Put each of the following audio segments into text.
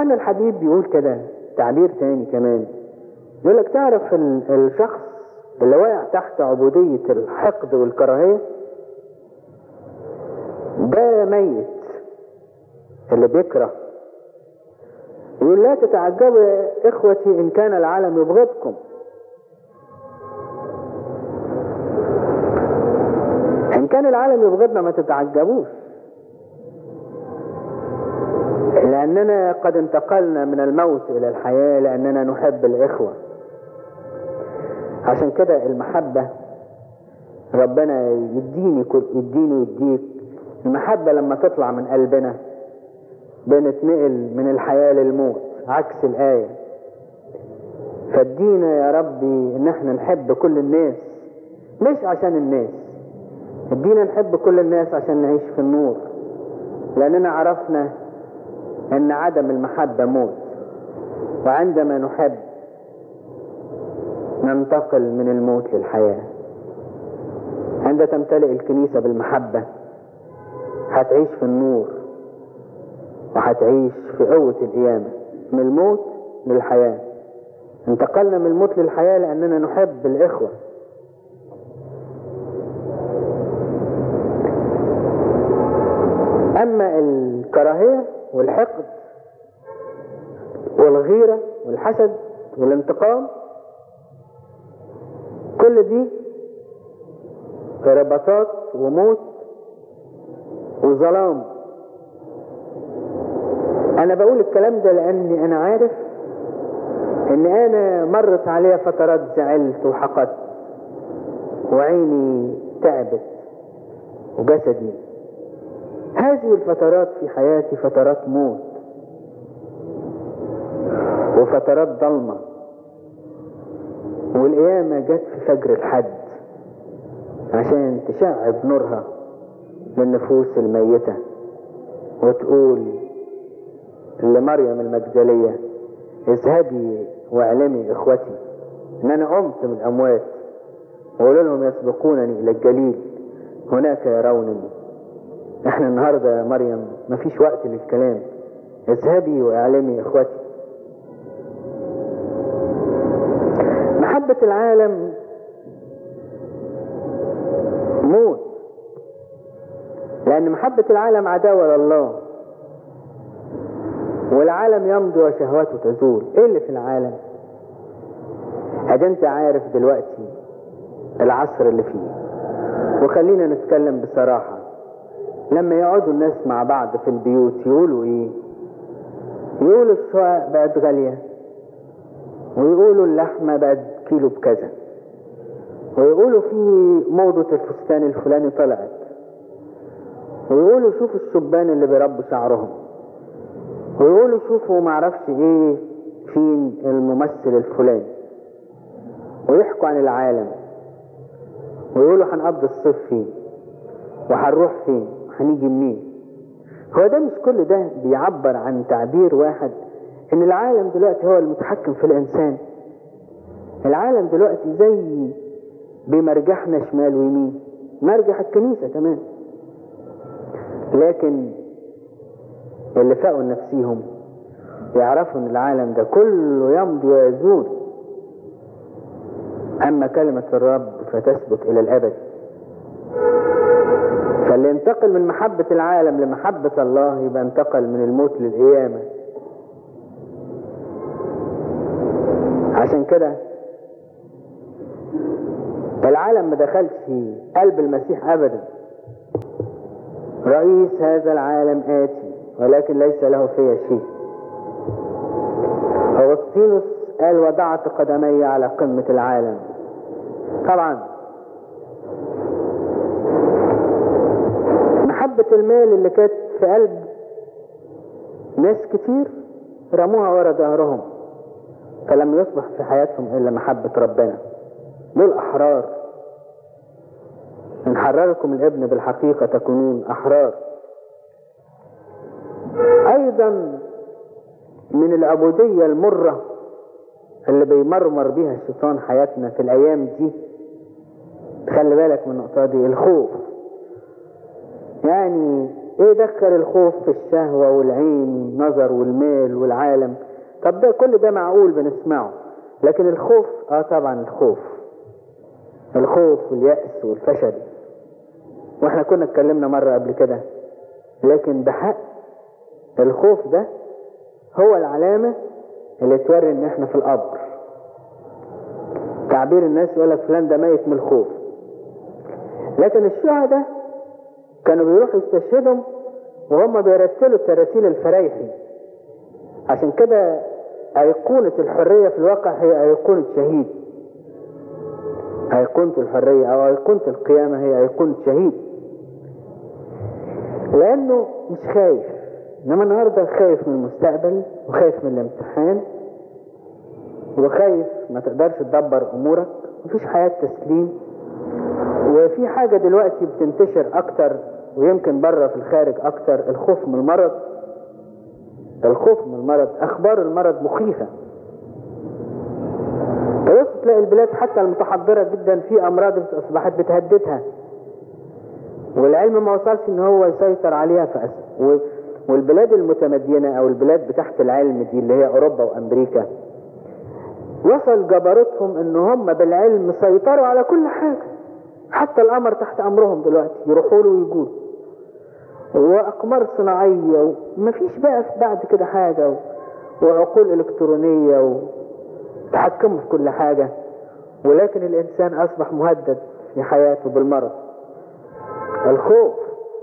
يوحنا الحبيب بيقول كده تعبير تاني كمان يقول لك تعرف ال- الشخص اللي واقع تحت عبودية الحقد والكراهية ده ميت اللي بيكره يقول لا تتعجبوا يا اخوتي ان كان العالم يبغضكم ان كان العالم يبغضنا ما تتعجبوش لاننا قد انتقلنا من الموت الى الحياة لاننا نحب الاخوة عشان كده المحبة ربنا يديني كل يديني ويديك المحبة لما تطلع من قلبنا بنتنقل من الحياة للموت عكس الآية فادينا يا ربي ان احنا نحب كل الناس مش عشان الناس ادينا نحب كل الناس عشان نعيش في النور لاننا عرفنا ان عدم المحبة موت وعندما نحب ننتقل من الموت للحياة عند تمتلئ الكنيسة بالمحبة هتعيش في النور وهتعيش في قوة القيامة من الموت للحياة انتقلنا من الموت للحياة لأننا نحب الإخوة أما الكراهية والحقد والغيرة والحسد والانتقام كل دي ربطات وموت وظلام انا بقول الكلام ده لاني انا عارف ان انا مرت عليا فترات زعلت وحقدت وعيني تعبت وجسدي هذه الفترات في حياتي فترات موت وفترات ضلمة والقيامة جت في فجر الحد عشان تشعب نورها للنفوس الميتة وتقول لمريم المجدلية اذهبي واعلمي اخوتي ان انا قمت من الاموات وقولوا لهم يسبقونني الى الجليل هناك يرونني احنا النهارده يا مريم مفيش وقت للكلام اذهبي واعلمي اخوتي محبة العالم موت لأن محبة العالم عداوة لله والعالم يمضي وشهواته تزول ايه اللي في العالم ادي انت عارف دلوقتي العصر اللي فيه وخلينا نتكلم بصراحة لما يقعدوا الناس مع بعض في البيوت يقولوا ايه يقولوا الشقق بقت غالية ويقولوا اللحمة بقت كيلو بكذا ويقولوا في موضة الفستان الفلاني طلعت ويقولوا شوفوا الشبان اللي بيربوا شعرهم ويقولوا شوفوا معرفش ايه فين الممثل الفلاني ويحكوا عن العالم ويقولوا هنقضي الصيف فين وهنروح فين وهنيجي منين هو ده مش كل ده بيعبر عن تعبير واحد ان العالم دلوقتي هو المتحكم في الانسان العالم دلوقتي زي بمرجحنا شمال ويمين مرجح الكنيسة كمان لكن اللي فاقوا نفسيهم يعرفوا ان العالم ده كله يمضي ويزول اما كلمة الرب فتثبت الى الابد فاللي ينتقل من محبة العالم لمحبة الله يبقى انتقل من الموت للقيامة عشان كده العالم ما دخلش في قلب المسيح ابدا رئيس هذا العالم آتي ولكن ليس له فيها شيء أغسطينوس قال وضعت قدمي على قمة العالم طبعا محبة المال اللي كانت في قلب ناس كتير رموها ورا ظهرهم فلم يصبح في حياتهم إلا محبة ربنا دول أحرار إن حرركم الابن بالحقيقة تكونون أحرار أيضا من العبودية المرة اللي بيمرمر بيها الشيطان حياتنا في الأيام دي خلي بالك من النقطة دي الخوف يعني ايه دخل الخوف في الشهوة والعين والنظر والمال والعالم طب ده كل ده معقول بنسمعه لكن الخوف اه طبعا الخوف الخوف واليأس والفشل واحنا كنا اتكلمنا مرة قبل كده لكن بحق الخوف ده هو العلامة اللي توري ان احنا في القبر تعبير الناس يقول لك فلان ده ميت من الخوف لكن الشهداء كانوا بيروحوا يستشهدوا وهم بيرتلوا التراتيل الفرايحي عشان كده أيقونة الحرية في الواقع هي أيقونة شهيد أيقونة الحرية أو أيقونة القيامة هي أيقونة شهيد لأنه مش خايف إنما النهاردة خايف من المستقبل وخايف من الامتحان وخايف ما تقدرش تدبر أمورك مفيش حياة تسليم وفي حاجة دلوقتي بتنتشر أكتر ويمكن بره في الخارج أكتر الخوف من المرض الخوف من المرض أخبار المرض مخيفة تبص تلاقي البلاد حتى المتحضرة جدا في أمراض أصبحت بتهددها والعلم ما وصلش إن هو يسيطر عليها في أسف والبلاد المتمدينة أو البلاد بتاعت العلم دي اللي هي أوروبا وأمريكا وصل جبروتهم إن هم بالعلم سيطروا على كل حاجة حتى القمر تحت أمرهم دلوقتي يروحوا له ويجوا وأقمار صناعية ومفيش بقى بعد كده حاجة وعقول إلكترونية وتحكموا في كل حاجة ولكن الإنسان أصبح مهدد في حياته بالمرض الخوف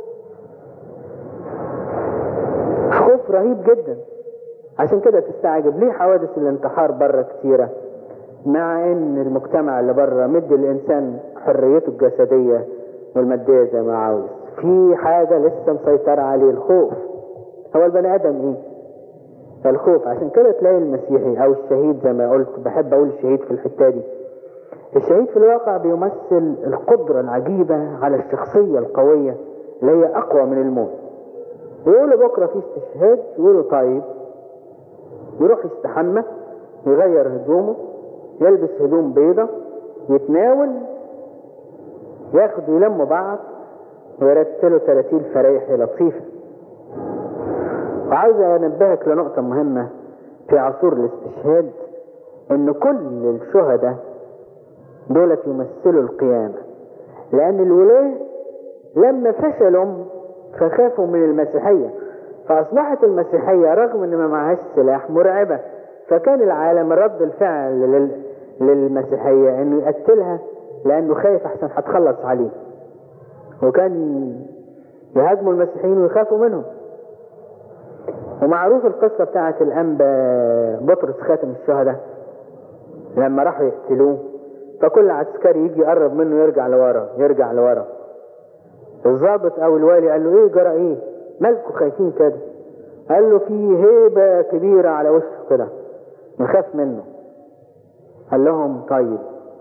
خوف رهيب جدا عشان كده تستعجب ليه حوادث الانتحار بره كتيرة مع ان المجتمع اللي بره مدي الانسان حريته الجسدية والمادية زي ما عاوز في حاجة لسه مسيطرة عليه الخوف هو البني ادم ايه الخوف عشان كده تلاقي المسيحي او الشهيد زي ما قلت بحب اقول الشهيد في الحتة دي الشهيد في الواقع بيمثل القدرة العجيبة على الشخصية القوية اللي هي اقوى من الموت يقولوا بكرة في استشهاد يقولوا طيب يروح يستحمى يغير هدومه يلبس هدوم بيضة يتناول ياخدوا يلموا بعض ويرتلوا تراتيل فرايحي لطيفة وعاوز انبهك لنقطة مهمة في عصور الاستشهاد ان كل الشهداء دولت يمثلوا القيامة لان الولاة لما فشلوا فخافوا من المسيحية فاصبحت المسيحية رغم ان ما معهاش سلاح مرعبة فكان العالم رد الفعل لل... للمسيحية انه يقتلها لانه خايف احسن هتخلص عليه وكان يهاجموا المسيحيين ويخافوا منهم ومعروف القصة بتاعت الأنبا بطرس خاتم الشهداء لما راحوا يقتلوه فكل عسكري يجي يقرب منه يرجع لورا يرجع لورا الضابط او الوالي قال له ايه جرى ايه مالكوا خايفين كده قال له في هيبة كبيرة على وشه كده نخاف منه قال لهم طيب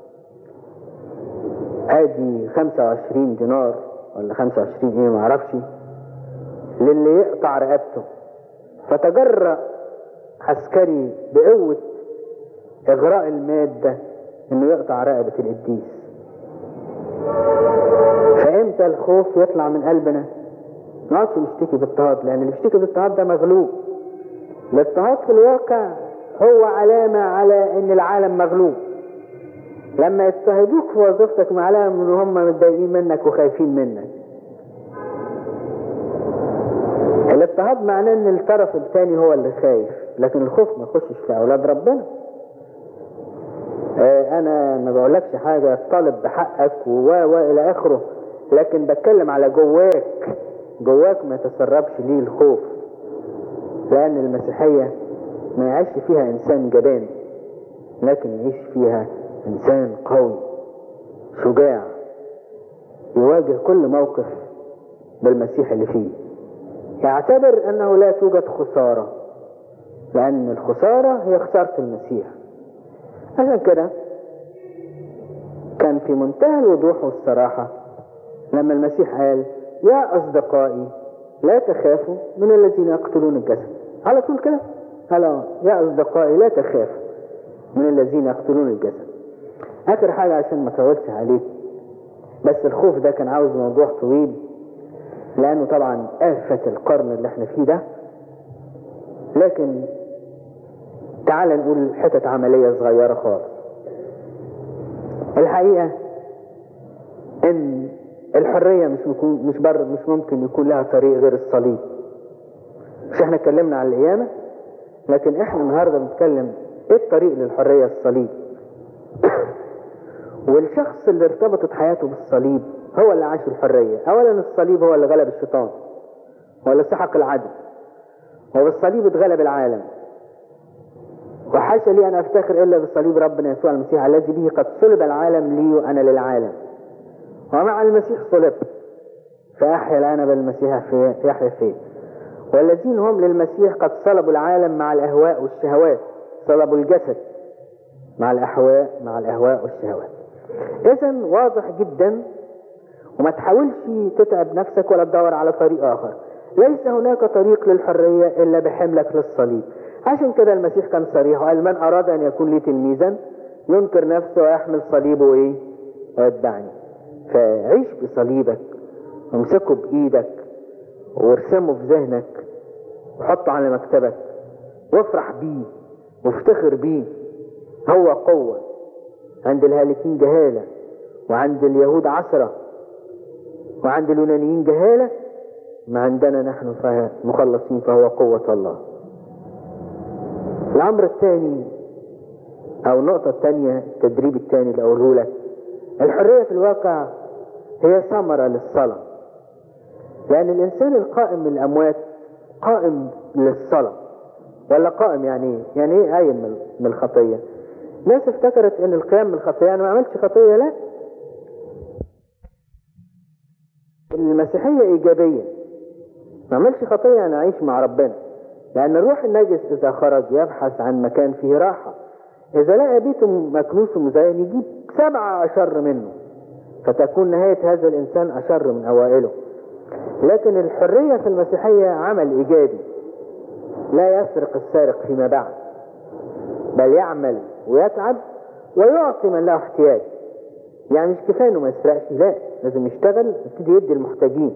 ادي 25 دينار ولا 25 ايه معرفش للي يقطع رقبته فتجرأ عسكري بقوة اغراء المادة انه يقطع رقبة القديس فامتى الخوف يطلع من قلبنا ما نقعدش نشتكي باضطهاد لان اللي بيشتكي باضطهاد ده مغلوب الاضطهاد في الواقع هو علامة على ان العالم مغلوب لما يضطهدوك في وظيفتك علامة ان هم متضايقين منك وخايفين منك الاضطهاد معناه ان الطرف الثاني هو اللي خايف لكن الخوف ما يخشش في اولاد ربنا اه انا ما بقولكش حاجة طالب بحقك و و الى اخره لكن بتكلم على جواك جواك ما يتسربش ليه الخوف لان المسيحية ما يعيش فيها انسان جبان لكن يعيش فيها انسان قوي شجاع يواجه كل موقف بالمسيح اللي فيه يعتبر انه لا توجد خسارة لان الخسارة هي خسارة المسيح عشان كده كان في منتهى الوضوح والصراحة لما المسيح قال يا أصدقائي لا تخافوا من الذين يقتلون الجسد على طول كده قال يا أصدقائي لا تخافوا من الذين يقتلون الجسد آخر حاجة عشان ما اطولش عليك بس الخوف ده كان عاوز موضوع طويل لأنه طبعا آفة القرن اللي احنا فيه ده لكن تعال نقول حتة عملية صغيرة خالص الحقيقة ان الحرية مش مكون مش بر مش ممكن يكون لها طريق غير الصليب مش احنا اتكلمنا عن القيامة لكن احنا النهاردة بنتكلم ايه الطريق للحرية الصليب والشخص اللي ارتبطت حياته بالصليب هو اللي عاش الحرية اولا الصليب هو اللي غلب الشيطان هو اللي سحق العدل هو بالصليب اتغلب العالم وحاشا لي ان افتخر الا بصليب ربنا يسوع المسيح الذي به قد صلب العالم لي وانا للعالم ومع المسيح صلبت فاحيا الان بالمسيح في يحيا فيه والذين هم للمسيح قد صلبوا العالم مع الاهواء والشهوات صلبوا الجسد مع الاهواء مع الاهواء والشهوات اذا واضح جدا وما تحاولش تتعب نفسك ولا تدور على طريق اخر ليس هناك طريق للحرية الا بحملك للصليب عشان كده المسيح كان صريح وقال من اراد ان يكون لي تلميذا ينكر نفسه ويحمل صليبه ايه ويتبعني فعيش بصليبك وامسكه بايدك وارسمه في ذهنك وحطه على مكتبك وافرح بيه وافتخر بيه هو قوة عند الهالكين جهالة وعند اليهود عسرة وعند اليونانيين جهالة ما عندنا نحن مخلصين فهو قوة الله الأمر الثاني أو النقطة الثانية التدريب الثاني اللي أقوله لك الحرية في الواقع هي ثمرة للصلاة لأن الإنسان القائم من الأموات قائم للصلاة ولا قائم يعني إيه؟ يعني إيه قايم من الخطية؟ ناس افتكرت إن القيام من الخطية أنا ما عملتش خطية لا المسيحية إيجابية ما عملش خطية أنا أعيش مع ربنا لأن الروح النجس إذا خرج يبحث عن مكان فيه راحة إذا لقى بيته مكنوس ومزين يجيب سبعة أشر منه فتكون نهاية هذا الإنسان أشر من أوائله لكن الحرية في المسيحية عمل إيجابي لا يسرق السارق فيما بعد بل يعمل ويتعب ويعطي من له احتياج يعني مش كفاية انه ما يسرقش لا لازم يشتغل يبتدي يدي المحتاجين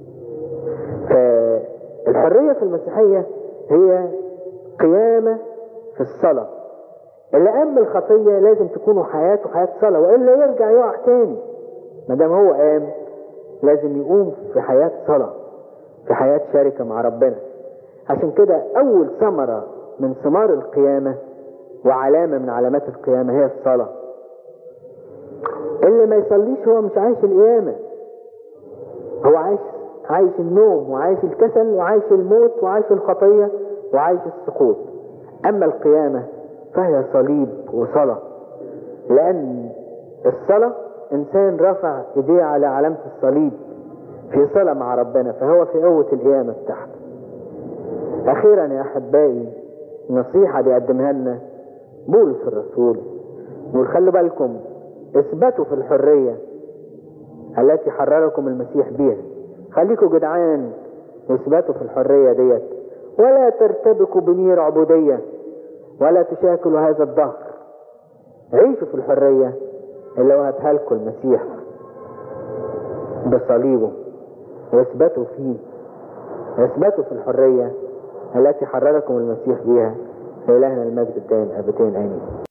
فالحرية في المسيحية هي قيامة في الصلاة اللي قام بالخطية لازم تكون حياته حياة صلاة وإلا يرجع يقع تاني ما دام هو قام لازم يقوم في حياة صلاة في حياة شركة مع ربنا عشان كده أول ثمرة من ثمار القيامة وعلامة من علامات القيامة هي الصلاة اللي ما يصليش هو مش عايش القيامة هو عايش عايش النوم وعايش الكسل وعايش الموت وعايش الخطية وعايش السقوط أما القيامة فهي صليب وصلاة لأن الصلاة إنسان رفع إيديه على علامة الصليب في صلاة مع ربنا فهو في قوة القيامة بتاعته أخيرا يا أحبائي نصيحة بيقدمها لنا بولس الرسول يقول خلوا بالكم اثبتوا في الحرية التي حرركم المسيح بيها خليكوا جدعان واثبتوا في الحرية ديت ولا ترتبكوا بنير عبودية ولا تشاكلوا هذا الظهر عيشوا في الحرية اللي وهبها لكم المسيح بصليبه واثبتوا فيه اثبتوا في الحرية التي حرركم المسيح بها لإلهنا المجد الدائم أبدين آمين